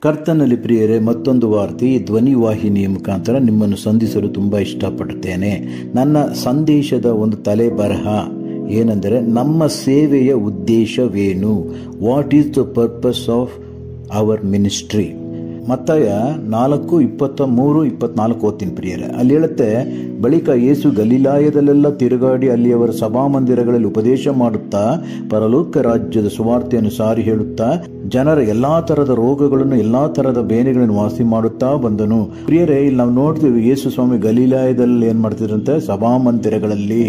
ಕರ್ತನಲ್ಲಿ ಪ್ರಿಯರೇ ಮತ್ತೊಂದು ವಾರ್ತೆ ಈ ಧ್ವನಿ ವಾಹಿನಿಯ ಮುಖಾಂತರ ನಿಮ್ಮನ್ನು ಸಂಧಿಸಲು ತುಂಬ ಇಷ್ಟಪಡುತ್ತೇನೆ ನನ್ನ ಸಂದೇಶದ ಒಂದು ತಲೆ ಬರಹ ಏನೆಂದರೆ ನಮ್ಮ ಸೇವೆಯ ಉದ್ದೇಶವೇನು what is the purpose of our ministry ಮತ್ತಾಯ ನಾಲ್ಕು ಇಪ್ಪತ್ತ ಮೂರು ಇಪ್ಪತ್ನಾಲ್ಕು ಓದ್ತೀನಿ ಪ್ರಿಯರೇ ಅಲ್ಲಿ ಹೇಳುತ್ತೆ ಬಳಿಕ ಯೇಸು ಗಲೀಲಾಯದಲ್ಲೆಲ್ಲ ತಿರುಗಾಡಿ ಅಲ್ಲಿಯವರ ಸಭಾಮಂದಿರಗಳಲ್ಲಿ ಉಪದೇಶ ಮಾಡುತ್ತಾ ಪರಲೋಕ ರಾಜ್ಯದ ಸುವಾರ್ತೆಯನ್ನು ಸಾರಿ ಹೇಳುತ್ತಾ ಜನರ ಎಲ್ಲಾ ತರದ ರೋಗಗಳನ್ನು ಎಲ್ಲಾ ತರದ ಬೇನೆಗಳನ್ನು ವಾಸಿ ಮಾಡುತ್ತಾ ಬಂದನು ಪ್ರಿಯರೇ ಇಲ್ಲಿ ನಾವು ನೋಡ್ತೀವಿ ಯೇಸು ಸ್ವಾಮಿ ಗಲೀಲಾಯದಲ್ಲಿ ಏನ್ ಮಾಡ್ತಿದ್ರಂತೆ ಸಭಾಮಂದಿರಗಳಲ್ಲಿ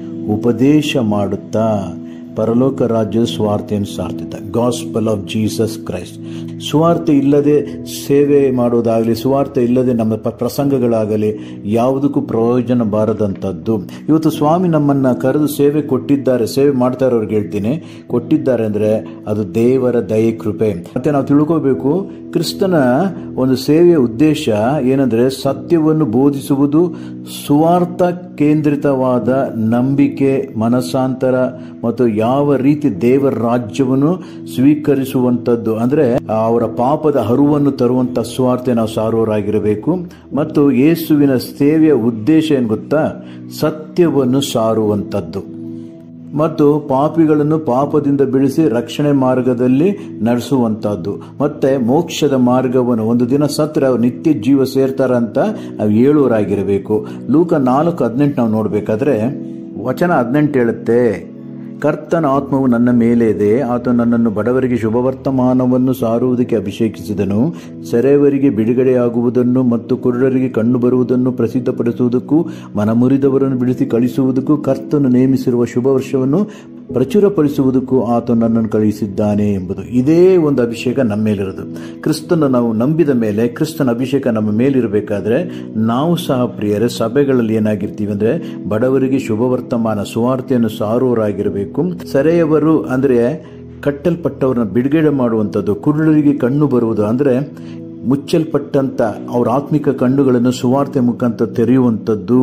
ಉಪದೇಶ ಮಾಡುತ್ತಾ ಪರಲೋಕ ರಾಜ್ಯದ ಸ್ವಾರ್ಥೆಯನ್ನು ಸಾರ್ತಿದ್ದ ಗಾಸ್ಪಲ್ ಆಫ್ ಜೀಸಸ್ ಕ್ರೈಸ್ಟ್ ಸ್ವಾರ್ಥ ಇಲ್ಲದೆ ಸೇವೆ ಮಾಡೋದಾಗಲಿ ಸ್ವಾರ್ಥ ಇಲ್ಲದೆ ನಮ್ಮ ಪ- ಪ್ರಸಂಗಗಳಾಗಲಿ ಯಾವುದಕ್ಕೂ ಪ್ರಯೋಜನ ಬಾರದಂಥದ್ದು ಇವತ್ತು ಸ್ವಾಮಿ ನಮ್ಮನ್ನ ಕರೆದು ಸೇವೆ ಕೊಟ್ಟಿದ್ದಾರೆ ಸೇವೆ ಮಾಡ್ತಾ ಇರೋರ್ಗೆ ಹೇಳ್ತೀನಿ ಕೊಟ್ಟಿದ್ದಾರೆ ಅಂದ್ರೆ ಅದು ದೇವರ ದಯೆ ಕೃಪೆ ಮತ್ತೆ ನಾವು ತಿಳ್ಕೋಬೇಕು ಕ್ರಿಸ್ತನ ಒಂದು ಸೇವೆಯ ಉದ್ದೇಶ ಏನಂದ್ರೆ ಸತ್ಯವನ್ನು ಬೋಧಿಸುವುದು ಸುವಾರ್ಥ ಕೇಂದ್ರಿತವಾದ ನಂಬಿಕೆ ಮನಸ್ಸಾಂತರ ಮತ್ತು ಯಾವ ರೀತಿ ದೇವರ ರಾಜ್ಯವನ್ನು ಸ್ವೀಕರಿಸುವಂತದ್ದು ಅಂದ್ರೆ ಅವರ ಪಾಪದ ಹರುವನ್ನು ತರುವಂತ ಸುವಾರ್ತೆ ನಾವು ಸಾರುವರಾಗಿರಬೇಕು ಮತ್ತು ಯೇಸುವಿನ ಸೇವೆಯ ಉದ್ದೇಶ ಏನ್ ಗೊತ್ತಾ ಸತ್ಯವನ್ನು ಸಾರುವಂತದ್ದು ಮತ್ತು ಪಾಪಿಗಳನ್ನು ಪಾಪದಿಂದ ಬಿಡಿಸಿ ರಕ್ಷಣೆ ಮಾರ್ಗದಲ್ಲಿ ನಡೆಸುವಂತಹದ್ದು ಮತ್ತೆ ಮೋಕ್ಷದ ಮಾರ್ಗವನ್ನು ಒಂದು ದಿನ ಸತ್ರ ಅವ್ರು ನಿತ್ಯ ಜೀವ ಸೇರ್ತಾರಂತ ನಾವು ಹೇಳುವರಾಗಿರಬೇಕು ಲೂಕ ನಾಲ್ಕು ಹದಿನೆಂಟು ನಾವು ನೋಡ್ಬೇಕಾದ್ರೆ ವಚನ ಹದಿನೆಂಟು ಹೇಳುತ್ತೆ ಕರ್ತನ ಆತ್ಮವು ನನ್ನ ಮೇಲೆ ಇದೆ ಆತ ನನ್ನನ್ನು ಬಡವರಿಗೆ ಶುಭವರ್ತಮಾನವನ್ನು ಸಾರುವುದಕ್ಕೆ ಅಭಿಷೇಕಿಸಿದನು ಸೆರೆಯವರಿಗೆ ಬಿಡುಗಡೆಯಾಗುವುದನ್ನು ಮತ್ತು ಕುರುಡರಿಗೆ ಕಣ್ಣು ಬರುವುದನ್ನು ಪ್ರಸಿದ್ಧಪಡಿಸುವುದಕ್ಕೂ ಮನಮುರಿದವರನ್ನು ಬಿಡಿಸಿ ಕಳಿಸುವುದಕ್ಕೂ ಕರ್ತನು ನೇಮಿಸಿರುವ ಶುಭ ವರ್ಷವನ್ನು ಪ್ರಚುರಪಡಿಸುವುದಕ್ಕೂ ಆತ ನನ್ನನ್ನು ಕಳುಹಿಸಿದ್ದಾನೆ ಎಂಬುದು ಇದೇ ಒಂದು ಅಭಿಷೇಕ ನಮ್ಮ ಮೇಲಿರೋದು ಕ್ರಿಸ್ತನ ನಾವು ನಂಬಿದ ಮೇಲೆ ಕ್ರಿಸ್ತನ ಅಭಿಷೇಕ ನಮ್ಮ ಮೇಲಿರಬೇಕಾದ್ರೆ ನಾವು ಸಹ ಪ್ರಿಯರೇ ಸಭೆಗಳಲ್ಲಿ ಏನಾಗಿರ್ತೀವಿ ಅಂದ್ರೆ ಬಡವರಿಗೆ ಶುಭ ವರ್ತಮಾನ ಸುವಾರ್ತೆಯನ್ನು ಸಾರುವರಾಗಿರಬೇಕು ಸೆರೆಯವರು ಅಂದ್ರೆ ಕಟ್ಟಲ್ಪಟ್ಟವ್ರನ್ನ ಬಿಡುಗಡೆ ಮಾಡುವಂಥದ್ದು ಕುರುಡರಿಗೆ ಕಣ್ಣು ಬರುವುದು ಅಂದ್ರೆ ಮುಚ್ಚಲ್ಪಟ್ಟಂತ ಅವ್ರ ಆತ್ಮಿಕ ಕಣ್ಣುಗಳನ್ನು ಸುವಾರ್ತೆ ಮುಖಾಂತರ ತೆರೆಯುವಂಥದ್ದು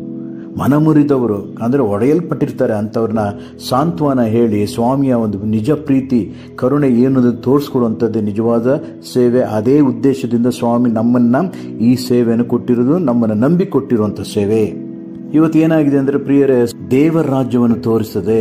ಮನಮುರಿದವರು ಅಂದರೆ ಒಡೆಯಲ್ಪಟ್ಟಿರ್ತಾರೆ ಅಂಥವ್ರನ್ನ ಸಾಂತ್ವನ ಹೇಳಿ ಸ್ವಾಮಿಯ ಒಂದು ನಿಜ ಪ್ರೀತಿ ಕರುಣೆ ಏನು ತೋರಿಸ್ಕೊಡುವಂಥದ್ದೇ ನಿಜವಾದ ಸೇವೆ ಅದೇ ಉದ್ದೇಶದಿಂದ ಸ್ವಾಮಿ ನಮ್ಮನ್ನ ಈ ಸೇವೆಯನ್ನು ಕೊಟ್ಟಿರೋದು ನಮ್ಮನ್ನು ನಂಬಿ ಕೊಟ್ಟಿರುವಂಥ ಸೇವೆ ಇವತ್ತು ಏನಾಗಿದೆ ಅಂದರೆ ಪ್ರಿಯರೇ ದೇವರ ರಾಜ್ಯವನ್ನು ತೋರಿಸದೆ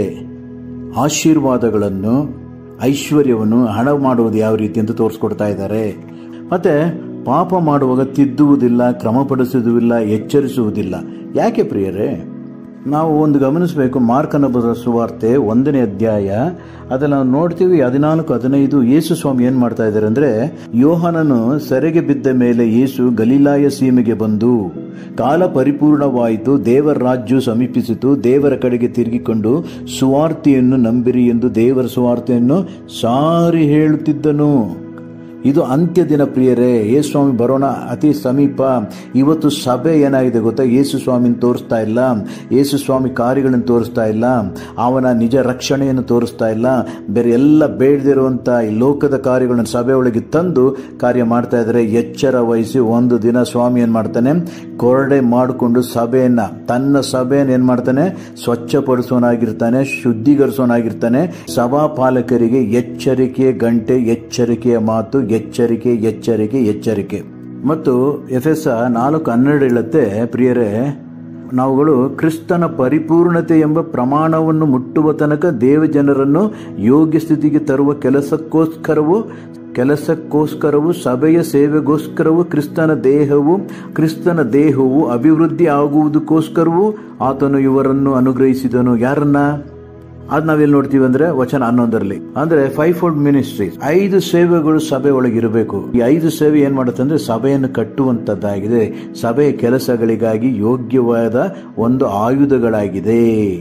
ಆಶೀರ್ವಾದಗಳನ್ನು ಐಶ್ವರ್ಯವನ್ನು ಹಣ ಮಾಡುವುದು ಯಾವ ರೀತಿ ಅಂತ ತೋರಿಸ್ಕೊಡ್ತಾ ಇದ್ದಾರೆ ಮತ್ತೆ ಪಾಪ ಮಾಡುವಾಗ ತಿದ್ದುವುದಿಲ್ಲ ಕ್ರಮಪಡಿಸುವುದಿಲ್ಲ ಎಚ್ಚರಿಸುವುದಿಲ್ಲ ಯಾಕೆ ಪ್ರಿಯರೇ ನಾವು ಒಂದು ಗಮನಿಸಬೇಕು ಮಾರ್ಕನ ಬರೆದ ಸುವಾರ್ತೆ ಒಂದನೇ ಅಧ್ಯಾಯ ಅದನ್ನು ನಾವು ನೋಡ್ತೀವಿ ಹದಿನಾಲ್ಕು ಹದಿನೈದು ಯೇಸು ಸ್ವಾಮಿ ಏನ್ ಮಾಡ್ತಾ ಇದ್ದಾರೆ ಅಂದ್ರೆ ಯೋಹನನು ಸೆರೆಗೆ ಬಿದ್ದ ಮೇಲೆ ಯೇಸು ಗಲೀಲಾಯ ಸೀಮೆಗೆ ಬಂದು ಕಾಲ ಪರಿಪೂರ್ಣವಾಯಿತು ದೇವರ ರಾಜ್ಯವು ಸಮೀಪಿಸಿತು ದೇವರ ಕಡೆಗೆ ತಿರುಗಿಕೊಂಡು ಸುವಾರ್ತೆಯನ್ನು ನಂಬಿರಿ ಎಂದು ದೇವರ ಸುವಾರ್ತೆಯನ್ನು ಸಾರಿ ಹೇಳುತ್ತಿದ್ದನು ಇದು ಅಂತ್ಯ ದಿನ ಪ್ರಿಯರೇ ಯೇಸು ಸ್ವಾಮಿ ಬರೋಣ ಅತಿ ಸಮೀಪ ಇವತ್ತು ಸಭೆ ಏನಾಗಿದೆ ಗೊತ್ತಾ ಯೇಸು ಸ್ವಾಮಿನ ತೋರಿಸ್ತಾ ಇಲ್ಲ ಯೇಸು ಸ್ವಾಮಿ ಕಾರ್ಯಗಳನ್ನು ತೋರಿಸ್ತಾ ಇಲ್ಲ ಅವನ ನಿಜ ರಕ್ಷಣೆಯನ್ನು ತೋರಿಸ್ತಾ ಇಲ್ಲ ಬೇರೆ ಎಲ್ಲ ಬೇಡದಿರುವಂತ ಈ ಲೋಕದ ಕಾರ್ಯಗಳನ್ನು ಸಭೆ ಒಳಗೆ ತಂದು ಕಾರ್ಯ ಮಾಡ್ತಾ ಇದ್ದಾರೆ ಎಚ್ಚರ ವಹಿಸಿ ಒಂದು ದಿನ ಸ್ವಾಮಿ ಏನ್ ಮಾಡ್ತಾನೆ ಕೊರಡೆ ಮಾಡಿಕೊಂಡು ಸಭೆಯನ್ನ ತನ್ನ ಸಭೆಯನ್ನು ಏನ್ ಮಾಡ್ತಾನೆ ಸ್ವಚ್ಛಪಡಿಸೋನಾಗಿರ್ತಾನೆ ಶುದ್ಧೀಕರಿಸೋನಾಗಿರ್ತಾನೆ ಸಭಾಪಾಲಕರಿಗೆ ಎಚ್ಚರಿಕೆ ಗಂಟೆ ಎಚ್ಚರಿಕೆಯ ಮಾತು ಎಚ್ಚರಿಕೆ ಎಚ್ಚರಿಕೆ ಎಚ್ಚರಿಕೆ ಮತ್ತು ಎಫ್ ಎಸ್ ನಾಲ್ಕು ಹನ್ನೆರಡು ಹೇಳುತ್ತೆ ಪ್ರಿಯರೇ ನಾವುಗಳು ಕ್ರಿಸ್ತನ ಪರಿಪೂರ್ಣತೆ ಎಂಬ ಪ್ರಮಾಣವನ್ನು ಮುಟ್ಟುವ ತನಕ ದೇವ ಜನರನ್ನು ಯೋಗ್ಯ ಸ್ಥಿತಿಗೆ ತರುವ ಕೆಲಸಕ್ಕೋಸ್ಕರವೂ ಕೆಲಸಕ್ಕೋಸ್ಕರವು ಸಭೆಯ ಸೇವೆಗೋಸ್ಕರವೂ ಕ್ರಿಸ್ತನ ದೇಹವು ಕ್ರಿಸ್ತನ ದೇಹವು ಅಭಿವೃದ್ಧಿ ಆಗುವುದಕ್ಕೋಸ್ಕರವೂ ಆತನು ಇವರನ್ನು ಅನುಗ್ರಹಿಸಿದನು ಯಾರನ್ನ ಅದ್ ನಾವೆಲ್ಲಿ ನೋಡ್ತೀವಿ ಅಂದ್ರೆ ವಚನ ಹನ್ನೊಂದರಲ್ಲಿ ಅಂದ್ರೆ ಫೈವ್ ಫೋಲ್ಡ್ ಮಿನಿಸ್ಟ್ರೀಸ್ ಐದು ಸೇವೆಗಳು ಸಭೆ ಒಳಗೆ ಇರಬೇಕು ಈ ಐದು ಸೇವೆ ಏನ್ ಮಾಡುತ್ತೆ ಅಂದ್ರೆ ಸಭೆಯನ್ನು ಕಟ್ಟುವಂತದ್ದಾಗಿದೆ ಸಭೆಯ ಕೆಲಸಗಳಿಗಾಗಿ ಯೋಗ್ಯವಾದ ಒಂದು ಆಯುಧಗಳಾಗಿದೆ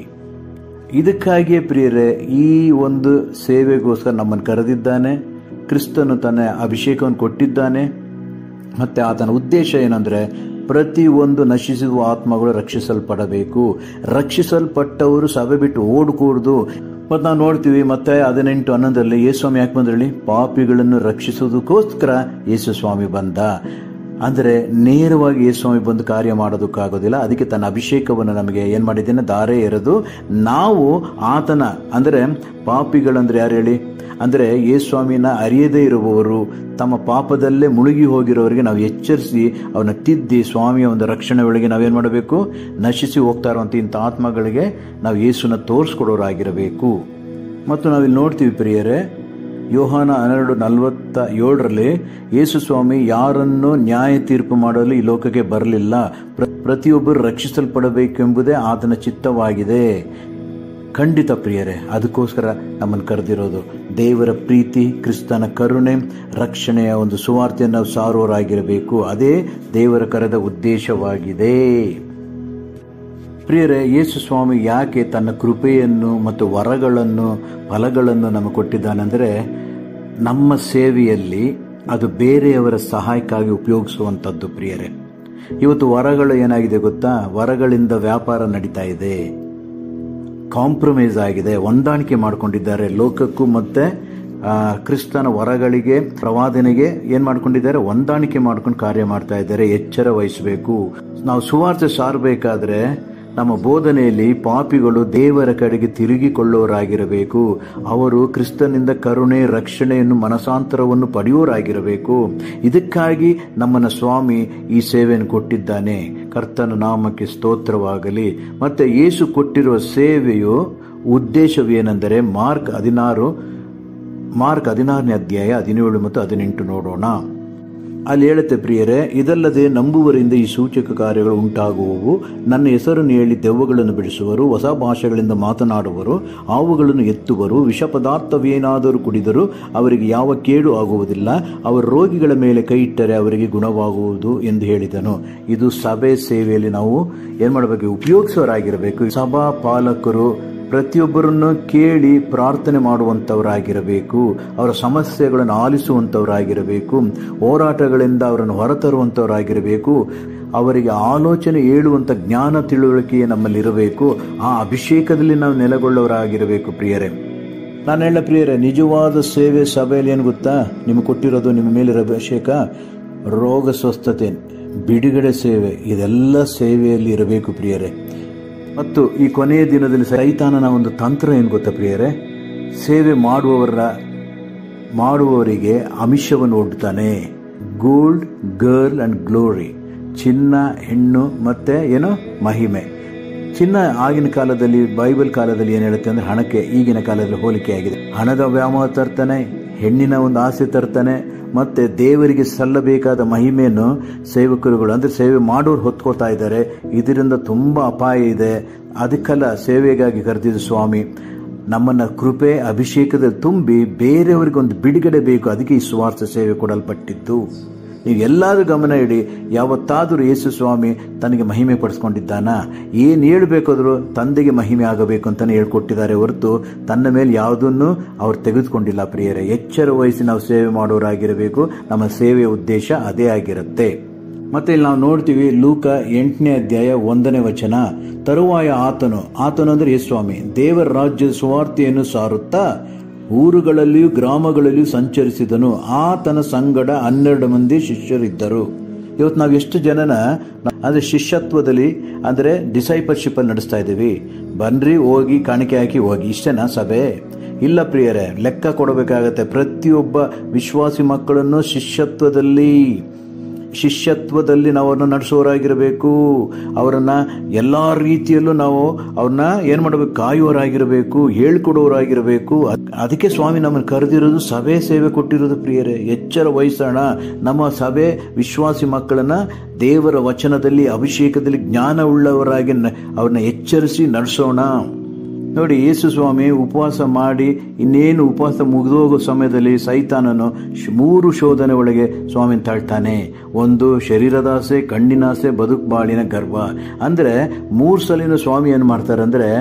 ಇದಕ್ಕಾಗಿಯೇ ಪ್ರಿಯರೇ ಈ ಒಂದು ಸೇವೆಗೋಸ್ಕರ ನಮ್ಮನ್ನು ಕರೆದಿದ್ದಾನೆ ಕ್ರಿಸ್ತನು ತನ್ನ ಅಭಿಷೇಕವನ್ನು ಕೊಟ್ಟಿದ್ದಾನೆ ಮತ್ತೆ ಆತನ ಉದ್ದೇಶ ಏನಂದ್ರೆ ಪ್ರತಿ ಒಂದು ನಶಿಸುವ ಆತ್ಮಗಳು ರಕ್ಷಿಸಲ್ಪಡಬೇಕು ರಕ್ಷಿಸಲ್ಪಟ್ಟವರು ಸಭೆ ಬಿಟ್ಟು ಓಡ್ಕೂಡ್ದು ಮತ್ತು ನಾವು ನೋಡ್ತೀವಿ ಮತ್ತೆ ಹದಿನೆಂಟು ಹನ್ನೊಂದರಲ್ಲಿ ಯೇಸ್ವಾಮಿ ಯಾಕೆ ಬಂದ್ರಲ್ಲಿ ಪಾಪಿಗಳನ್ನು ರಕ್ಷಿಸುವುದಕ್ಕೋಸ್ಕರ ಯೇಸು ಸ್ವಾಮಿ ಬಂದ ಅಂದರೆ ನೇರವಾಗಿ ಯೇಸ್ವಾಮಿ ಬಂದು ಕಾರ್ಯ ಮಾಡೋದಕ್ಕಾಗೋದಿಲ್ಲ ಅದಕ್ಕೆ ತನ್ನ ಅಭಿಷೇಕವನ್ನು ನಮಗೆ ಏನು ಮಾಡಿದ್ದೇನೆ ದಾರೆ ಎರೆದು ನಾವು ಆತನ ಅಂದರೆ ಪಾಪಿಗಳಂದ್ರೆ ಯಾರು ಹೇಳಿ ಅಂದರೆ ಯೇಸ್ವಾಮಿನ ಅರಿಯದೇ ಇರುವವರು ತಮ್ಮ ಪಾಪದಲ್ಲೇ ಮುಳುಗಿ ಹೋಗಿರೋರಿಗೆ ನಾವು ಎಚ್ಚರಿಸಿ ಅವನ್ನ ತಿದ್ದಿ ಸ್ವಾಮಿಯ ಒಂದು ರಕ್ಷಣೆ ಒಳಗೆ ನಾವೇನು ಮಾಡಬೇಕು ನಶಿಸಿ ಹೋಗ್ತಾ ಇರುವಂಥ ಇಂಥ ಆತ್ಮಗಳಿಗೆ ನಾವು ಯೇಸುನ ತೋರಿಸ್ಕೊಡೋರಾಗಿರಬೇಕು ಮತ್ತು ನಾವಿಲ್ಲಿ ನೋಡ್ತೀವಿ ಪ್ರಿಯರೇ ಯೋಹಾನ ಹನ್ನೆರಡು ನಲವತ್ತ ಏಳರಲ್ಲಿ ಯೇಸು ಸ್ವಾಮಿ ಯಾರನ್ನು ನ್ಯಾಯ ತೀರ್ಪು ಮಾಡಲು ಈ ಲೋಕಕ್ಕೆ ಬರಲಿಲ್ಲ ಪ್ರತಿಯೊಬ್ಬರು ರಕ್ಷಿಸಲ್ಪಡಬೇಕೆಂಬುದೇ ಆತನ ಚಿತ್ತವಾಗಿದೆ ಖಂಡಿತ ಪ್ರಿಯರೇ ಅದಕ್ಕೋಸ್ಕರ ನಮ್ಮನ್ನು ಕರೆದಿರೋದು ದೇವರ ಪ್ರೀತಿ ಕ್ರಿಸ್ತನ ಕರುಣೆ ರಕ್ಷಣೆಯ ಒಂದು ಸುವಾರ್ತೆಯನ್ನು ನಾವು ಸಾರೋರಾಗಿರಬೇಕು ಅದೇ ದೇವರ ಕರೆದ ಉದ್ದೇಶವಾಗಿದೆ ಪ್ರಿಯರೇ ಯೇಸು ಸ್ವಾಮಿ ಯಾಕೆ ತನ್ನ ಕೃಪೆಯನ್ನು ಮತ್ತು ವರಗಳನ್ನು ಫಲಗಳನ್ನು ನಮಗೆ ಕೊಟ್ಟಿದ್ದಾನೆಂದರೆ ನಮ್ಮ ಸೇವೆಯಲ್ಲಿ ಅದು ಬೇರೆಯವರ ಸಹಾಯಕ್ಕಾಗಿ ಉಪಯೋಗಿಸುವಂಥದ್ದು ಪ್ರಿಯರೇ ಇವತ್ತು ವರಗಳು ಏನಾಗಿದೆ ಗೊತ್ತಾ ವರಗಳಿಂದ ವ್ಯಾಪಾರ ನಡೀತಾ ಇದೆ ಕಾಂಪ್ರಮೈಸ್ ಆಗಿದೆ ಹೊಂದಾಣಿಕೆ ಮಾಡಿಕೊಂಡಿದ್ದಾರೆ ಲೋಕಕ್ಕೂ ಮತ್ತೆ ಕ್ರಿಸ್ತನ ವರಗಳಿಗೆ ಪ್ರವಾದನೆಗೆ ಏನ್ ಮಾಡ್ಕೊಂಡಿದ್ದಾರೆ ಹೊಂದಾಣಿಕೆ ಮಾಡ್ಕೊಂಡು ಕಾರ್ಯ ಮಾಡ್ತಾ ಇದ್ದಾರೆ ಎಚ್ಚರ ವಹಿಸಬೇಕು ನಾವು ಸುವಾರ್ತೆ ಸಾರಬೇಕಾದ್ರೆ ನಮ್ಮ ಬೋಧನೆಯಲ್ಲಿ ಪಾಪಿಗಳು ದೇವರ ಕಡೆಗೆ ತಿರುಗಿಕೊಳ್ಳೋರಾಗಿರಬೇಕು ಅವರು ಕ್ರಿಸ್ತನಿಂದ ಕರುಣೆ ರಕ್ಷಣೆಯನ್ನು ಮನಸಾಂತರವನ್ನು ಪಡೆಯೋರಾಗಿರಬೇಕು ಇದಕ್ಕಾಗಿ ನಮ್ಮನ್ನ ಸ್ವಾಮಿ ಈ ಸೇವೆಯನ್ನು ಕೊಟ್ಟಿದ್ದಾನೆ ಕರ್ತನ ನಾಮಕ್ಕೆ ಸ್ತೋತ್ರವಾಗಲಿ ಮತ್ತೆ ಯೇಸು ಕೊಟ್ಟಿರುವ ಸೇವೆಯು ಉದ್ದೇಶವೇನೆಂದರೆ ಮಾರ್ಕ್ ಹದಿನಾರು ಮಾರ್ಕ್ ಹದಿನಾರನೇ ಅಧ್ಯಾಯ ಹದಿನೇಳು ಮತ್ತು ಹದಿನೆಂಟು ನೋಡೋಣ ಅಲ್ಲಿ ಹೇಳುತ್ತೆ ಪ್ರಿಯರೇ ಇದಲ್ಲದೆ ನಂಬುವರಿಂದ ಈ ಸೂಚಕ ಕಾರ್ಯಗಳು ಉಂಟಾಗುವವು ನನ್ನ ಹೆಸರನ್ನು ಹೇಳಿ ದೆವ್ವಗಳನ್ನು ಬಿಡಿಸುವರು ಹೊಸ ಭಾಷೆಗಳಿಂದ ಮಾತನಾಡುವರು ಹಾವುಗಳನ್ನು ಎತ್ತುವರು ವಿಷ ಪದಾರ್ಥವೇನಾದರೂ ಕುಡಿದರೂ ಅವರಿಗೆ ಯಾವ ಕೇಡು ಆಗುವುದಿಲ್ಲ ಅವರ ರೋಗಿಗಳ ಮೇಲೆ ಕೈ ಇಟ್ಟರೆ ಅವರಿಗೆ ಗುಣವಾಗುವುದು ಎಂದು ಹೇಳಿದನು ಇದು ಸಭೆ ಸೇವೆಯಲ್ಲಿ ನಾವು ಏನ್ ಮಾಡಬೇಕು ಉಪಯೋಗಿಸೋರಾಗಿರಬೇಕು ಸಭಾ ಪಾಲಕರು ಪ್ರತಿಯೊಬ್ಬರನ್ನು ಕೇಳಿ ಪ್ರಾರ್ಥನೆ ಮಾಡುವಂಥವರಾಗಿರಬೇಕು ಅವರ ಸಮಸ್ಯೆಗಳನ್ನು ಆಲಿಸುವಂಥವರಾಗಿರಬೇಕು ಹೋರಾಟಗಳಿಂದ ಅವರನ್ನು ಹೊರತರುವಂಥವರಾಗಿರಬೇಕು ಅವರಿಗೆ ಆಲೋಚನೆ ಹೇಳುವಂಥ ಜ್ಞಾನ ತಿಳುವಳಿಕೆ ನಮ್ಮಲ್ಲಿರಬೇಕು ಆ ಅಭಿಷೇಕದಲ್ಲಿ ನಾವು ನೆಲೆಗೊಳ್ಳೋರಾಗಿರಬೇಕು ಪ್ರಿಯರೇ ನಾನು ಹೇಳ ಪ್ರಿಯರೇ ನಿಜವಾದ ಸೇವೆ ಸಭೆಯಲ್ಲಿ ಏನು ಗೊತ್ತಾ ನಿಮಗೆ ಕೊಟ್ಟಿರೋದು ನಿಮ್ಮ ಮೇಲಿರೋ ಅಭಿಷೇಕ ರೋಗ ಸ್ವಸ್ಥತೆ ಬಿಡುಗಡೆ ಸೇವೆ ಇದೆಲ್ಲ ಸೇವೆಯಲ್ಲಿ ಇರಬೇಕು ಪ್ರಿಯರೇ ಮತ್ತು ಈ ಕೊನೆಯ ದಿನದಲ್ಲಿ ಸೈತಾನನ ಒಂದು ತಂತ್ರ ಏನು ಗೊತ್ತಾ ಪ್ರಿಯರೇ ಸೇವೆ ಮಾಡುವವರ ಮಾಡುವವರಿಗೆ ಅಮಿಷವನ್ನು ಒಡ್ತಾನೆ ಗೋಲ್ಡ್ ಗರ್ಲ್ ಅಂಡ್ ಗ್ಲೋರಿ ಚಿನ್ನ ಹೆಣ್ಣು ಮತ್ತೆ ಏನು ಮಹಿಮೆ ಚಿನ್ನ ಆಗಿನ ಕಾಲದಲ್ಲಿ ಬೈಬಲ್ ಕಾಲದಲ್ಲಿ ಏನು ಹೇಳುತ್ತೆ ಅಂದ್ರೆ ಹಣಕ್ಕೆ ಈಗಿನ ಕಾಲದಲ್ಲಿ ಹೋಲಿಕೆ ಆಗಿದೆ ಹಣದ ವ್ಯಾಮೋಹ ತರ್ತಾನೆ ಹೆಣ್ಣಿನ ಒಂದು ಆಸೆ ತರ್ತಾನೆ ಮತ್ತೆ ದೇವರಿಗೆ ಸಲ್ಲಬೇಕಾದ ಮಹಿಮೆಯನ್ನು ಸೇವಕರುಗಳು ಅಂದ್ರೆ ಸೇವೆ ಮಾಡೋರು ಹೊತ್ಕೋತಾ ಇದ್ದಾರೆ ಇದರಿಂದ ತುಂಬಾ ಅಪಾಯ ಇದೆ ಅದಕ್ಕೆಲ್ಲ ಸೇವೆಗಾಗಿ ಕರೆದಿದ್ದು ಸ್ವಾಮಿ ನಮ್ಮನ್ನ ಕೃಪೆ ಅಭಿಷೇಕದಲ್ಲಿ ತುಂಬಿ ಬೇರೆಯವರಿಗೆ ಒಂದು ಬಿಡುಗಡೆ ಬೇಕು ಅದಕ್ಕೆ ಈ ಸ್ವಾರ್ಥ ಸೇವೆ ಕೊಡಲ್ಪಟ್ಟಿದ್ದು ನೀವು ಎಲ್ಲಾದ್ರೂ ಗಮನ ಇಡಿ ಯಾವತ್ತಾದರೂ ಯೇಸು ಸ್ವಾಮಿ ತನಗೆ ಮಹಿಮೆ ಪಡಿಸ್ಕೊಂಡಿದ್ದಾನ ಏನು ಹೇಳ್ಬೇಕಾದ್ರೂ ತಂದೆಗೆ ಮಹಿಮೆ ಆಗಬೇಕು ಅಂತಾನೆ ಹೇಳ್ಕೊಟ್ಟಿದ್ದಾರೆ ಹೊರತು ತನ್ನ ಮೇಲೆ ಯಾವುದನ್ನು ಅವ್ರು ತೆಗೆದುಕೊಂಡಿಲ್ಲ ಪ್ರಿಯರೇ ಎಚ್ಚರ ವಹಿಸಿ ನಾವು ಸೇವೆ ಮಾಡೋರಾಗಿರಬೇಕು ನಮ್ಮ ಸೇವೆಯ ಉದ್ದೇಶ ಅದೇ ಆಗಿರುತ್ತೆ ಮತ್ತೆ ಇಲ್ಲಿ ನಾವು ನೋಡ್ತೀವಿ ಲೂಕ ಎಂಟನೇ ಅಧ್ಯಾಯ ಒಂದನೇ ವಚನ ತರುವಾಯ ಆತನು ಆತನು ಅಂದ್ರೆ ಯೇಸ್ವಾಮಿ ದೇವರ ರಾಜ್ಯದ ಸುವಾರ್ತೆಯನ್ನು ಸಾರುತ್ತಾ ಊರುಗಳಲ್ಲಿಯೂ ಗ್ರಾಮಗಳಲ್ಲಿಯೂ ಸಂಚರಿಸಿದನು ಆತನ ಸಂಗಡ ಹನ್ನೆರಡು ಮಂದಿ ಶಿಷ್ಯರಿದ್ದರು ಇವತ್ತು ನಾವು ಎಷ್ಟು ಜನನ ಅಂದ್ರೆ ಶಿಷ್ಯತ್ವದಲ್ಲಿ ಅಂದ್ರೆ ಡಿಸೈಪರ್ಶಿಪ್ ಅಲ್ಲಿ ನಡೆಸ್ತಾ ಇದ್ದೀವಿ ಬನ್ರಿ ಹೋಗಿ ಕಾಣಿಕೆ ಹಾಕಿ ಹೋಗಿ ಇಷ್ಟೇನಾ ಸಭೆ ಇಲ್ಲ ಪ್ರಿಯರೇ ಲೆಕ್ಕ ಕೊಡಬೇಕಾಗತ್ತೆ ಪ್ರತಿಯೊಬ್ಬ ವಿಶ್ವಾಸಿ ಮಕ್ಕಳನ್ನು ಶಿಷ್ಯತ್ವದಲ್ಲಿ ಶಿಷ್ಯತ್ವದಲ್ಲಿ ನಾವು ಅವ್ರನ್ನ ನಡೆಸೋರಾಗಿರಬೇಕು ಅವರನ್ನ ಎಲ್ಲಾ ರೀತಿಯಲ್ಲೂ ನಾವು ಅವ್ರನ್ನ ಏನ್ ಮಾಡಬೇಕು ಕಾಯುವರಾಗಿರಬೇಕು ಹೇಳ್ಕೊಡೋರಾಗಿರಬೇಕು ಅದಕ್ಕೆ ಸ್ವಾಮಿ ನಮ್ಮನ್ನು ಕರೆದಿರೋದು ಸಭೆ ಸೇವೆ ಕೊಟ್ಟಿರೋದು ಪ್ರಿಯರೇ ಎಚ್ಚರ ವಹಿಸೋಣ ನಮ್ಮ ಸಭೆ ವಿಶ್ವಾಸಿ ಮಕ್ಕಳನ್ನ ದೇವರ ವಚನದಲ್ಲಿ ಅಭಿಷೇಕದಲ್ಲಿ ಜ್ಞಾನ ಉಳ್ಳವರಾಗಿ ಅವ್ರನ್ನ ಎಚ್ಚರಿಸಿ ನಡೆಸೋಣ ನೋಡಿ ಯೇಸು ಸ್ವಾಮಿ ಉಪವಾಸ ಮಾಡಿ ಇನ್ನೇನು ಉಪವಾಸ ಮುಗಿದೋಗೋ ಸಮಯದಲ್ಲಿ ಸೈತಾನನು ಮೂರು ಶೋಧನೆ ಒಳಗೆ ಸ್ವಾಮಿ ತಾಳ್ತಾನೆ ಒಂದು ಶರೀರದಾಸೆ ಕಣ್ಣಿನಾಸೆ ಬದುಕು ಬಾಳಿನ ಗರ್ವ ಅಂದ್ರೆ ಮೂರು ಸಲಿನ ಸ್ವಾಮಿ ಏನ್ ಮಾಡ್ತಾರೆ ಅಂದ್ರೆ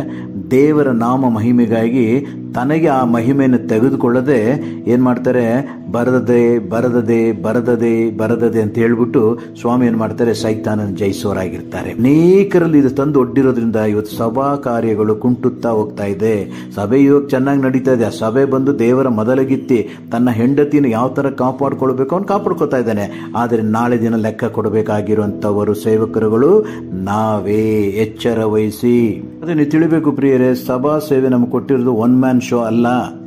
ದೇವರ ನಾಮ ಮಹಿಮೆಗಾಗಿ ತನಗೆ ಆ ಮಹಿಮೆಯನ್ನು ತೆಗೆದುಕೊಳ್ಳದೆ ಏನ್ ಮಾಡ್ತಾರೆ ಬರದದೆ ಬರದದೆ ಬರದದೆ ಬರದದೆ ಅಂತ ಹೇಳ್ಬಿಟ್ಟು ಸ್ವಾಮಿ ಏನ್ ಮಾಡ್ತಾರೆ ಸೈತಾನನ ಜಯಿಸೋರಾಗಿರ್ತಾರೆ ಅನೇಕರಲ್ಲಿ ಇದು ತಂದು ಒಡ್ಡಿರೋದ್ರಿಂದ ಇವತ್ತು ಸಭಾ ಕಾರ್ಯಗಳು ಕುಂಟುತ್ತಾ ಹೋಗ್ತಾ ಇದೆ ಸಭೆ ಇವಾಗ ಚೆನ್ನಾಗಿ ನಡೀತಾ ಇದೆ ಆ ಸಭೆ ಬಂದು ದೇವರ ಮೊದಲಗಿತ್ತಿ ತನ್ನ ಹೆಂಡತಿನ ಯಾವ ತರ ಕಾಪಾಡ್ಕೊಳ್ಬೇಕು ಅವ್ನು ಕಾಪಾಡ್ಕೊತಾ ಇದ್ದಾನೆ ಆದರೆ ನಾಳೆ ದಿನ ಲೆಕ್ಕ ಕೊಡಬೇಕಾಗಿರುವಂತವರು ಸೇವಕರುಗಳು ನಾವೇ ಎಚ್ಚರ ವಹಿಸಿ ಅದನ್ನು ತಿಳಿಬೇಕು ಪ್ರಿಯರೇ ಸಭಾ ಸೇವೆ ನಮ್ಗೆ ಕೊಟ್ಟಿರೋದು ಒನ್ ಮ್ಯಾನ್ ಶೋ ಅಲ್ಲ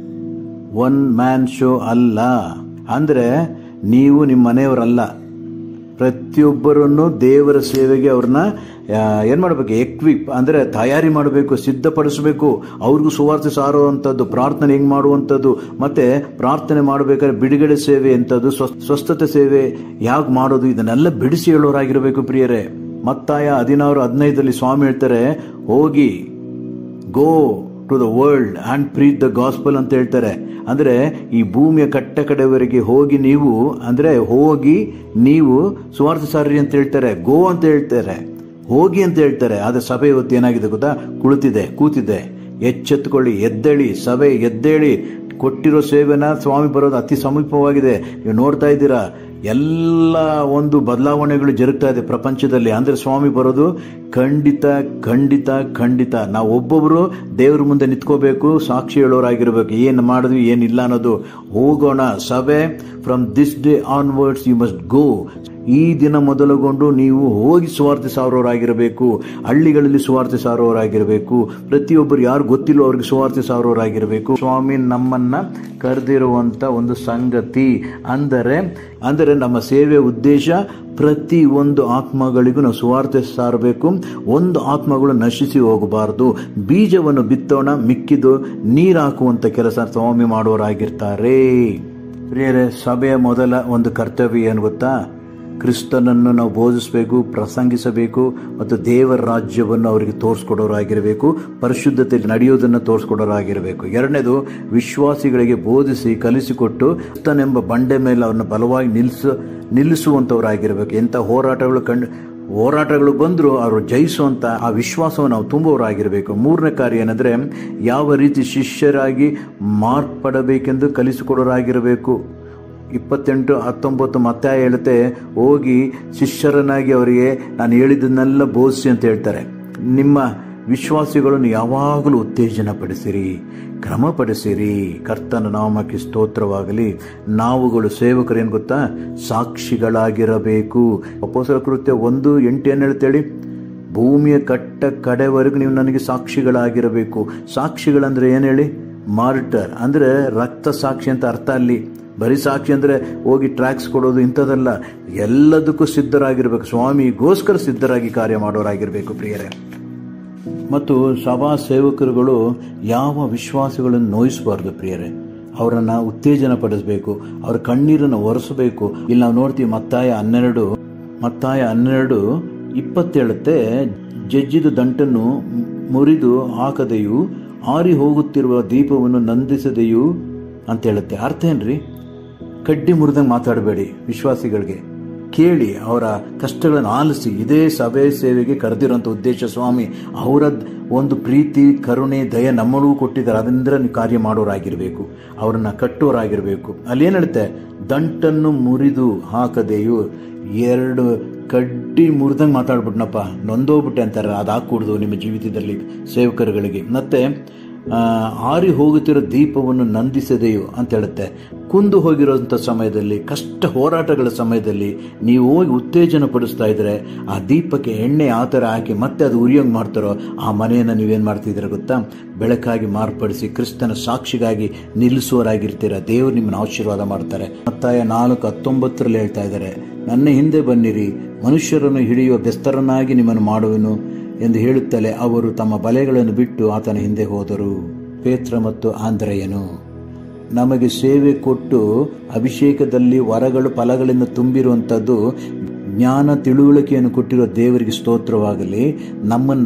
ಒನ್ ಮ್ಯಾನ್ ಶೋ ಅಲ್ಲ ಅಂದ್ರೆ ನೀವು ನಿಮ್ಮ ಮನೆಯವರಲ್ಲ ಪ್ರತಿಯೊಬ್ಬರನ್ನು ದೇವರ ಸೇವೆಗೆ ಅವ್ರನ್ನ ಆ, ಏನ್ ಮಾಡಬೇಕು ಎಕ್ವಿಪ್ ಅಂದ್ರೆ ತಯಾರಿ ಮಾಡಬೇಕು ಸಿದ್ಧಪಡಿಸಬೇಕು ಅವ್ರಿಗೂ ಸುವಾರ್ತೆ ಸಾರುವಂಥದ್ದು ಪ್ರಾರ್ಥನೆ ಹೆಂಗ್ ಮಾಡುವಂಥದ್ದು ಮತ್ತೆ ಪ್ರಾರ್ಥನೆ ಮಾಡಬೇಕಾದ್ರೆ ಬಿಡುಗಡೆ ಸೇವೆ ಎಂಥದ್ದು ಸ್ವಸ್- ಸ್ವಸ್ಥತೆ ಸೇವೆ ಯಾಕೆ ಮಾಡೋದು ಇದನ್ನೆಲ್ಲ ಬಿಡಿಸಿ ಹೇಳೋರಾಗಿರಬೇಕು ಪ್ರಿಯರೇ ಮತ್ತಾಯ ಹದಿನಾರು ಹದಿನೈದರಲ್ಲಿ ಸ್ವಾಮಿ ಹೇಳ್ತಾರೆ ಹೋಗಿ go to the world and preach the gospel ಅಂತ ಹೇಳ್ತಾರೆ ಅಂದ್ರೆ ಈ ಭೂಮಿಯ ಕಟ್ಟ ಕಡೆವರೆಗೆ ಹೋಗಿ ನೀವು ಅಂದ್ರೆ ಹೋಗಿ ನೀವು ಸುವಾರ್ಥ ಸಾರಿ ಅಂತ ಹೇಳ್ತಾರೆ ಗೋ ಅಂತ ಹೇಳ್ತಾರೆ ಹೋಗಿ ಅಂತ ಹೇಳ್ತಾರೆ ಆದ್ರೆ ಸಭೆ ಇವತ್ತು ಏನಾಗಿದೆ ಗೊತ್ತಾ ಕುಳಿತಿದೆ ಕೂತಿದೆ ಎಚ್ಚೆತ್ತುಕೊಳ್ಳಿ ಎದ್ದೇಳಿ ಸಭೆ ಎದ್ದೇಳಿ ಕೊಟ್ಟಿರೋ ಸೇವೆನ ಸ್ವಾಮಿ ಬರೋದು ಅತಿ ಸಮೀಪವಾಗಿದೆ ನೀವು ನೋಡ್ತಾ ಇದ್ದೀರಾ ಎಲ್ಲ ಒಂದು ಬದಲಾವಣೆಗಳು ಜರುಗ್ತಾ ಇದೆ ಪ್ರಪಂಚದಲ್ಲಿ ಅಂದ್ರೆ ಸ್ವಾಮಿ ಬರೋದು ಖಂಡಿತ ಖಂಡಿತ ಖಂಡಿತ ನಾವು ಒಬ್ಬೊಬ್ರು ದೇವ್ರ ಮುಂದೆ ನಿಂತ್ಕೋಬೇಕು ಸಾಕ್ಷಿ ಹೇಳೋರಾಗಿರ್ಬೇಕು ಏನು ಮಾಡಿದ್ವಿ ಏನಿಲ್ಲ ಅನ್ನೋದು ಹೋಗೋಣ ಸಭೆ from this day onwards you must go ಈ ದಿನ ಮೊದಲುಗೊಂಡು ನೀವು ಹೋಗಿ ಸುವಾರ್ತೆ ಸಾರೋರಾಗಿರಬೇಕು ಹಳ್ಳಿಗಳಲ್ಲಿ ಸುವಾರ್ತೆ ಸಾರೋರಾಗಿರಬೇಕು ಪ್ರತಿಯೊಬ್ಬರು ಯಾರು ಗೊತ್ತಿಲ್ಲ ಅವ್ರಿಗೆ ಸುವಾರ್ತೆ ಸಾರೋರಾಗಿರಬೇಕು ಸ್ವಾಮಿ ನಮ್ಮನ್ನ ಕರೆದಿರುವಂತ ಒಂದು ಸಂಗತಿ ಅಂದರೆ ಅಂದರೆ ನಮ್ಮ ಸೇವೆಯ ಉದ್ದೇಶ ಪ್ರತಿ ಒಂದು ಆತ್ಮಗಳಿಗೂ ನಾವು ಸುವಾರ್ತೆ ಸಾರಬೇಕು ಒಂದು ಆತ್ಮಗಳು ನಶಿಸಿ ಹೋಗಬಾರದು ಬೀಜವನ್ನು ಬಿತ್ತೋಣ ಮಿಕ್ಕಿದು ನೀರು ಹಾಕುವಂತ ಕೆಲಸ ಸ್ವಾಮಿ ಮಾಡೋರಾಗಿರ್ತಾರೆ ಪ್ರಿಯರೇ ಸಭೆಯ ಮೊದಲ ಒಂದು ಕರ್ತವ್ಯ ಏನು ಗೊತ್ತಾ ಕ್ರಿಸ್ತನನ್ನು ನಾವು ಬೋಧಿಸಬೇಕು ಪ್ರಸಂಗಿಸಬೇಕು ಮತ್ತು ದೇವರ ರಾಜ್ಯವನ್ನು ಅವರಿಗೆ ತೋರಿಸ್ಕೊಡೋರಾಗಿರಬೇಕು ಪರಿಶುದ್ಧತೆ ನಡೆಯೋದನ್ನು ತೋರಿಸ್ಕೊಡೋರಾಗಿರಬೇಕು ಎರಡನೇದು ವಿಶ್ವಾಸಿಗಳಿಗೆ ಬೋಧಿಸಿ ಕಲಿಸಿಕೊಟ್ಟು ಕ್ರಿಸ್ತನೆಂಬ ಬಂಡೆ ಮೇಲೆ ಅವ್ರನ್ನ ಬಲವಾಗಿ ನಿಲ್ಲಿಸ ನಿಲ್ಲಿಸುವಂಥವರಾಗಿರಬೇಕು ಎಂಥ ಹೋರಾಟಗಳು ಕಂಡು ಹೋರಾಟಗಳು ಬಂದರೂ ಅವರು ಜಯಿಸುವಂತ ಆ ವಿಶ್ವಾಸವನ್ನು ನಾವು ತುಂಬುವವರಾಗಿರಬೇಕು ಮೂರನೇ ಕಾರ್ಯ ಏನಂದ್ರೆ ಯಾವ ರೀತಿ ಶಿಷ್ಯರಾಗಿ ಮಾರ್ಪಡಬೇಕೆಂದು ಕಲಿಸಿಕೊಡೋರಾಗಿರಬೇಕು ಇಪ್ಪತ್ತೆಂಟು ಹತ್ತೊಂಬತ್ತು ಮತ್ತೆ ಹೇಳುತ್ತೆ ಹೋಗಿ ಶಿಷ್ಯರನ್ನಾಗಿ ಅವರಿಗೆ ನಾನು ಹೇಳಿದ್ದನ್ನೆಲ್ಲ ಬೋಧಿಸಿ ಅಂತ ಹೇಳ್ತಾರೆ ನಿಮ್ಮ ವಿಶ್ವಾಸಿಗಳನ್ನು ಯಾವಾಗಲೂ ಉತ್ತೇಜನ ಪಡಿಸಿರಿ ಕ್ರಮಪಡಿಸಿರಿ ಕರ್ತನ ನಾಮಕ್ಕೆ ಸ್ತೋತ್ರವಾಗಲಿ ನಾವುಗಳು ಸೇವಕರು ಏನು ಗೊತ್ತಾ ಸಾಕ್ಷಿಗಳಾಗಿರಬೇಕು ಅಪೋಸಲ ಕೃತ್ಯ ಒಂದು ಎಂಟು ಏನು ಹೇಳ್ತೇಳಿ ಭೂಮಿಯ ಕಟ್ಟ ಕಡೆವರೆಗೂ ನೀವು ನನಗೆ ಸಾಕ್ಷಿಗಳಾಗಿರಬೇಕು ಸಾಕ್ಷಿಗಳಂದ್ರೆ ಏನು ಹೇಳಿ ಮಾರ್ಟರ್ ಅಂದ್ರೆ ರಕ್ತ ಸಾಕ್ಷಿ ಅಂತ ಅರ್ಥ ಅಲ್ಲಿ ಬರೀ ಸಾಕ್ಷಿ ಅಂದ್ರೆ ಹೋಗಿ ಟ್ರ್ಯಾಕ್ಸ್ ಕೊಡೋದು ಇಂಥದ್ದಲ್ಲ ಎಲ್ಲದಕ್ಕೂ ಸಿದ್ಧರಾಗಿರ್ಬೇಕು ಸ್ವಾಮಿಗೋಸ್ಕರ ಸಿದ್ಧರಾಗಿ ಕಾರ್ಯ ಮಾಡೋರಾಗಿರ್ಬೇಕು ಪ್ರಿಯರೇ ಮತ್ತು ಸಭಾ ಸೇವಕರುಗಳು ಯಾವ ವಿಶ್ವಾಸಗಳನ್ನು ನೋಯಿಸಬಾರ್ದು ಪ್ರಿಯರೇ ಅವರನ್ನ ಉತ್ತೇಜನ ಪಡಿಸಬೇಕು ಅವರ ಕಣ್ಣೀರನ್ನು ಒರೆಸಬೇಕು ಇಲ್ಲಿ ನಾವು ನೋಡ್ತೀವಿ ಮತ್ತಾಯ ಹನ್ನೆರಡು ಮತ್ತಾಯ ಹನ್ನೆರಡು ಇಪ್ಪತ್ತೇಳುತ್ತೆ ಜಜ್ಜಿದ ದಂಟನ್ನು ಮುರಿದು ಹಾಕದೆಯೂ ಆರಿ ಹೋಗುತ್ತಿರುವ ದೀಪವನ್ನು ನಂದಿಸದೆಯೂ ಅಂತ ಹೇಳುತ್ತೆ ಅರ್ಥ ಏನ್ರಿ ಕಡ್ಡಿ ಮುರಿದಂಗೆ ಮಾತಾಡಬೇಡಿ ವಿಶ್ವಾಸಿಗಳಿಗೆ ಕೇಳಿ ಅವರ ಕಷ್ಟಗಳನ್ನು ಆಲಿಸಿ ಇದೇ ಸಭೆ ಸೇವೆಗೆ ಕರೆದಿರುವಂಥ ಉದ್ದೇಶ ಸ್ವಾಮಿ ಅವರ ಒಂದು ಪ್ರೀತಿ ಕರುಣೆ ದಯ ನಮ್ಮಳೂ ಕೊಟ್ಟಿದ್ದಾರೆ ಅದರಿಂದ ನೀವು ಕಾರ್ಯ ಮಾಡೋರಾಗಿರಬೇಕು ಅವರನ್ನ ಕಟ್ಟೋರಾಗಿರಬೇಕು ಅಲ್ಲಿ ಏನು ಹೇಳುತ್ತೆ ದಂಟನ್ನು ಮುರಿದು ಹಾಕದೆಯು ಎರಡು ಕಡ್ಡಿ ಮುರಿದಂಗೆ ಮಾತಾಡ್ಬಿಟ್ನಪ್ಪ ನೊಂದೋಗ್ಬಿಟ್ಟೆ ಅಂತಾರೆ ಅದು ಹಾಕೂಡ್ದು ನಿಮ್ಮ ಜೀವಿತದಲ್ಲಿ ಸೇವಕರುಗಳಿಗೆ ಮತ್ತೆ ಆ, ಆರಿ ಹೋಗುತ್ತಿರೋ ದೀಪವನ್ನು ನಂದಿಸದೆಯೋ ಅಂತ ಹೇಳುತ್ತೆ ಕುಂದು ಹೋಗಿರೋಂಥ ಸಮಯದಲ್ಲಿ ಕಷ್ಟ ಹೋರಾಟಗಳ ಸಮಯದಲ್ಲಿ ನೀವು ಹೋಗಿ ಉತ್ತೇಜನ ಪಡಿಸ್ತಾ ಇದ್ರೆ ಆ ದೀಪಕ್ಕೆ ಎಣ್ಣೆ ಆ ಥರ ಹಾಕಿ ಮತ್ತೆ ಅದು ಉರಿಯೋಂಗ್ ಮಾಡ್ತಾರೋ ಆ ಮನೆಯನ್ನು ನೀವೇನು ಮಾಡ್ತಿದ್ದೀರ ಗೊತ್ತಾ ಬೆಳಕಾಗಿ ಮಾರ್ಪಡಿಸಿ ಕ್ರಿಸ್ತನ ಸಾಕ್ಷಿಗಾಗಿ ನಿಲ್ಲಿಸುವರಾಗಿರ್ತೀರ ದೇವರು ನಿಮ್ಮನ್ನು ಆಶೀರ್ವಾದ ಮಾಡ್ತಾರೆ ಮತ್ತಾಯ ನಾಲ್ಕು ಹತ್ತೊಂಬತ್ತರಲ್ಲಿ ಹೇಳ್ತಾ ಇದ್ದಾರೆ ನನ್ನ ಹಿಂದೆ ಬನ್ನಿರಿ ಮನುಷ್ಯರನ್ನು ಹಿಡಿಯುವ ಬೆಸ್ತರನ್ನಾಗಿ ನಿಮ್ಮನ್ನು ಮಾಡುವೆನು ಎಂದು ಹೇಳುತ್ತಲೇ ಅವರು ತಮ್ಮ ಬಲೆಗಳನ್ನು ಬಿಟ್ಟು ಆತನ ಹಿಂದೆ ಹೋದರು ಪೇತ್ರ ಮತ್ತು ಆಂಧ್ರಯನು ನಮಗೆ ಸೇವೆ ಕೊಟ್ಟು ಅಭಿಷೇಕದಲ್ಲಿ ವರಗಳು ಫಲಗಳಿಂದ ತುಂಬಿರುವಂಥದ್ದು ಜ್ಞಾನ ತಿಳುವಳಿಕೆಯನ್ನು ಕೊಟ್ಟಿರೋ ದೇವರಿಗೆ ಸ್ತೋತ್ರವಾಗಲಿ ನಮ್ಮನ್ನ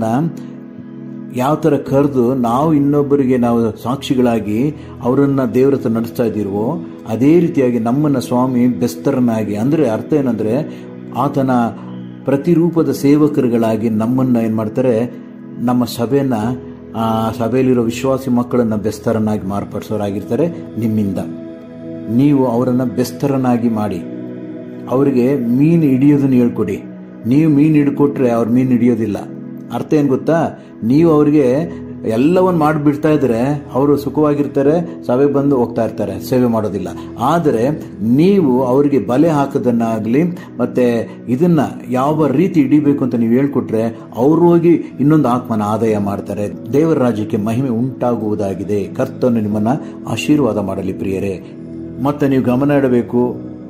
ಯಾವ ಥರ ಕರೆದು ನಾವು ಇನ್ನೊಬ್ಬರಿಗೆ ನಾವು ಸಾಕ್ಷಿಗಳಾಗಿ ಅವರನ್ನ ದೇವರ ಹತ್ರ ನಡೆಸ್ತಾ ಇದ್ದೀವೋ ಅದೇ ರೀತಿಯಾಗಿ ನಮ್ಮನ್ನ ಸ್ವಾಮಿ ಬೆಸ್ತರನ್ನಾಗಿ ಅಂದರೆ ಅರ್ಥ ಏನಂದ್ರೆ ಆತನ ಪ್ರತಿರೂಪದ ಸೇವಕರುಗಳಾಗಿ ನಮ್ಮನ್ನ ಏನು ಮಾಡ್ತಾರೆ ನಮ್ಮ ಸಭೆಯನ್ನ ಆ ಸಭೆಯಲ್ಲಿರೋ ವಿಶ್ವಾಸಿ ಮಕ್ಕಳನ್ನು ಬೆಸ್ತರನ್ನಾಗಿ ಮಾರ್ಪಡಿಸೋರಾಗಿರ್ತಾರೆ ನಿಮ್ಮಿಂದ ನೀವು ಅವರನ್ನು ಬೆಸ್ತರನ್ನಾಗಿ ಮಾಡಿ ಅವರಿಗೆ ಮೀನು ಹಿಡಿಯೋದನ್ನ ಹೇಳ್ಕೊಡಿ ನೀವು ಮೀನು ಹಿಡ್ಕೊಟ್ರೆ ಅವ್ರು ಮೀನು ಹಿಡಿಯೋದಿಲ್ಲ ಅರ್ಥ ಏನು ಗೊತ್ತಾ ನೀವು ಅವರಿಗೆ ಎಲ್ಲವನ್ನು ಮಾಡಿಬಿಡ್ತಾ ಇದ್ರೆ ಅವರು ಸುಖವಾಗಿರ್ತಾರೆ ಸಭೆಗೆ ಬಂದು ಹೋಗ್ತಾ ಇರ್ತಾರೆ ಸೇವೆ ಮಾಡೋದಿಲ್ಲ ಆದರೆ ನೀವು ಅವರಿಗೆ ಬಲೆ ಹಾಕೋದನ್ನಾಗಲಿ ಮತ್ತೆ ಇದನ್ನ ಯಾವ ರೀತಿ ಹಿಡಿಬೇಕು ಅಂತ ನೀವು ಹೇಳ್ಕೊಟ್ರೆ ಅವರು ಹೋಗಿ ಇನ್ನೊಂದು ಆತ್ಮನ ಆದಾಯ ಮಾಡ್ತಾರೆ ದೇವರ ರಾಜ್ಯಕ್ಕೆ ಮಹಿಮೆ ಉಂಟಾಗುವುದಾಗಿದೆ ಕರ್ತನು ನಿಮ್ಮನ್ನ ಆಶೀರ್ವಾದ ಮಾಡಲಿ ಪ್ರಿಯರೇ ಮತ್ತೆ ನೀವು ಗಮನ ಇಡಬೇಕು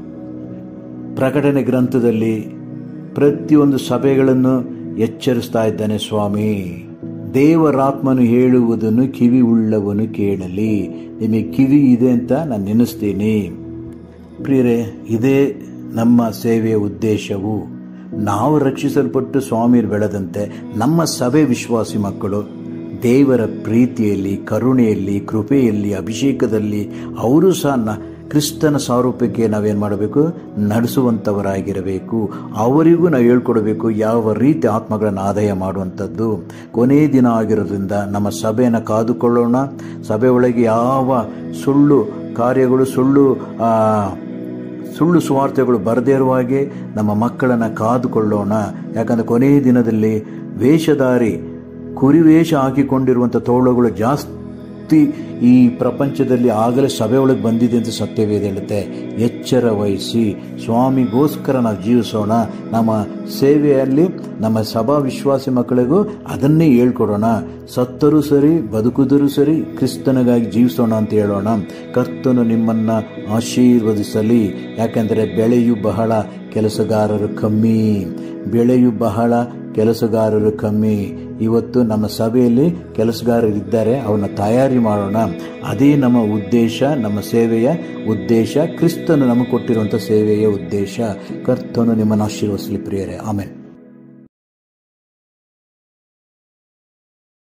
ಪ್ರಕಟಣೆ ಗ್ರಂಥದಲ್ಲಿ ಪ್ರತಿಯೊಂದು ಸಭೆಗಳನ್ನು ಎಚ್ಚರಿಸ್ತಾ ಇದ್ದಾನೆ ಸ್ವಾಮಿ ದೇವರಾತ್ಮನು ಹೇಳುವುದನ್ನು ಕಿವಿ ಉಳ್ಳವನು ಕೇಳಲಿ ನಿಮಗೆ ಕಿವಿ ಇದೆ ಅಂತ ನಾನು ನೆನೆಸ್ತೀನಿ ಪ್ರಿಯರೇ ಇದೇ ನಮ್ಮ ಸೇವೆಯ ಉದ್ದೇಶವು ನಾವು ರಕ್ಷಿಸಲ್ಪಟ್ಟು ಸ್ವಾಮಿಯರು ಬೆಳೆದಂತೆ ನಮ್ಮ ಸಭೆ ವಿಶ್ವಾಸಿ ಮಕ್ಕಳು ದೇವರ ಪ್ರೀತಿಯಲ್ಲಿ ಕರುಣೆಯಲ್ಲಿ ಕೃಪೆಯಲ್ಲಿ ಅಭಿಷೇಕದಲ್ಲಿ ಅವರು ಸಹ ನ- ಕ್ರಿಸ್ತನ ಸಾರೂಪ್ಯಕ್ಕೆ ನಾವೇನು ಮಾಡಬೇಕು ನಡೆಸುವಂಥವರಾಗಿರಬೇಕು ಅವರಿಗೂ ನಾವು ಹೇಳ್ಕೊಡ್ಬೇಕು ಯಾವ ರೀತಿ ಆತ್ಮಗಳನ್ನು ಆದಾಯ ಮಾಡುವಂಥದ್ದು ಕೊನೆಯ ದಿನ ಆಗಿರೋದ್ರಿಂದ ನಮ್ಮ ಸಭೆಯನ್ನು ಕಾದುಕೊಳ್ಳೋಣ ಸಭೆ ಒಳಗೆ ಯಾವ ಸುಳ್ಳು ಕಾರ್ಯಗಳು ಸುಳ್ಳು ಆ, ಸುಳ್ಳು ಸುವಾರ್ತೆಗಳು ಬರದೇ ಇರುವ ಹಾಗೆ ನಮ್ಮ ಮಕ್ಕಳನ್ನು ಕಾದುಕೊಳ್ಳೋಣ ಯಾಕಂದರೆ ಕೊನೆಯ ದಿನದಲ್ಲಿ ವೇಷಧಾರಿ ಕುರಿವೇಷ ಹಾಕಿಕೊಂಡಿರುವಂಥ ತೋಳುಗಳು ಜಾಸ್ತಿ ಈ ಪ್ರಪಂಚದಲ್ಲಿ ಆಗಲೇ ಸಭೆ ಒಳಗೆ ಬಂದಿದೆ ಅಂತ ಸತ್ಯವೇದ ಹೇಳುತ್ತೆ ಎಚ್ಚರ ವಹಿಸಿ ಸ್ವಾಮಿಗೋಸ್ಕರ ನಾವು ಜೀವಿಸೋಣ ನಮ್ಮ ಸೇವೆಯಲ್ಲಿ ನಮ್ಮ ಸಭಾ ವಿಶ್ವಾಸಿ ಮಕ್ಕಳಿಗೂ ಅದನ್ನೇ ಹೇಳ್ಕೊಡೋಣ ಸತ್ತರೂ ಸರಿ ಬದುಕಿದರೂ ಸರಿ ಕ್ರಿಸ್ತನಿಗಾಗಿ ಜೀವಿಸೋಣ ಅಂತ ಹೇಳೋಣ ಕರ್ತನು ನಿಮ್ಮನ್ನ ಆಶೀರ್ವದಿಸಲಿ ಯಾಕೆಂದರೆ ಬೆಳೆಯು ಬಹಳ ಕೆಲಸಗಾರರು ಕಮ್ಮಿ ಬೆಳೆಯು ಬಹಳ ಕೆಲಸಗಾರರು ಕಮ್ಮಿ ಇವತ್ತು ನಮ್ಮ ಸಭೆಯಲ್ಲಿ ಕೆಲಸಗಾರರಿದ್ದಾರೆ ಅವನ್ನ ತಯಾರಿ ಮಾಡೋಣ ಅದೇ ನಮ್ಮ ಉದ್ದೇಶ ನಮ್ಮ ಸೇವೆಯ ಉದ್ದೇಶ ಕ್ರಿಸ್ತನು ನಮಗೆ ಕೊಟ್ಟಿರುವಂಥ ಸೇವೆಯ ಉದ್ದೇಶ ಕರ್ತನು ನಿಮ್ಮನ್ನು ಆಶೀರ್ವದಿಸಲಿ ಪ್ರಿಯರೇ ಆಮೇಲೆ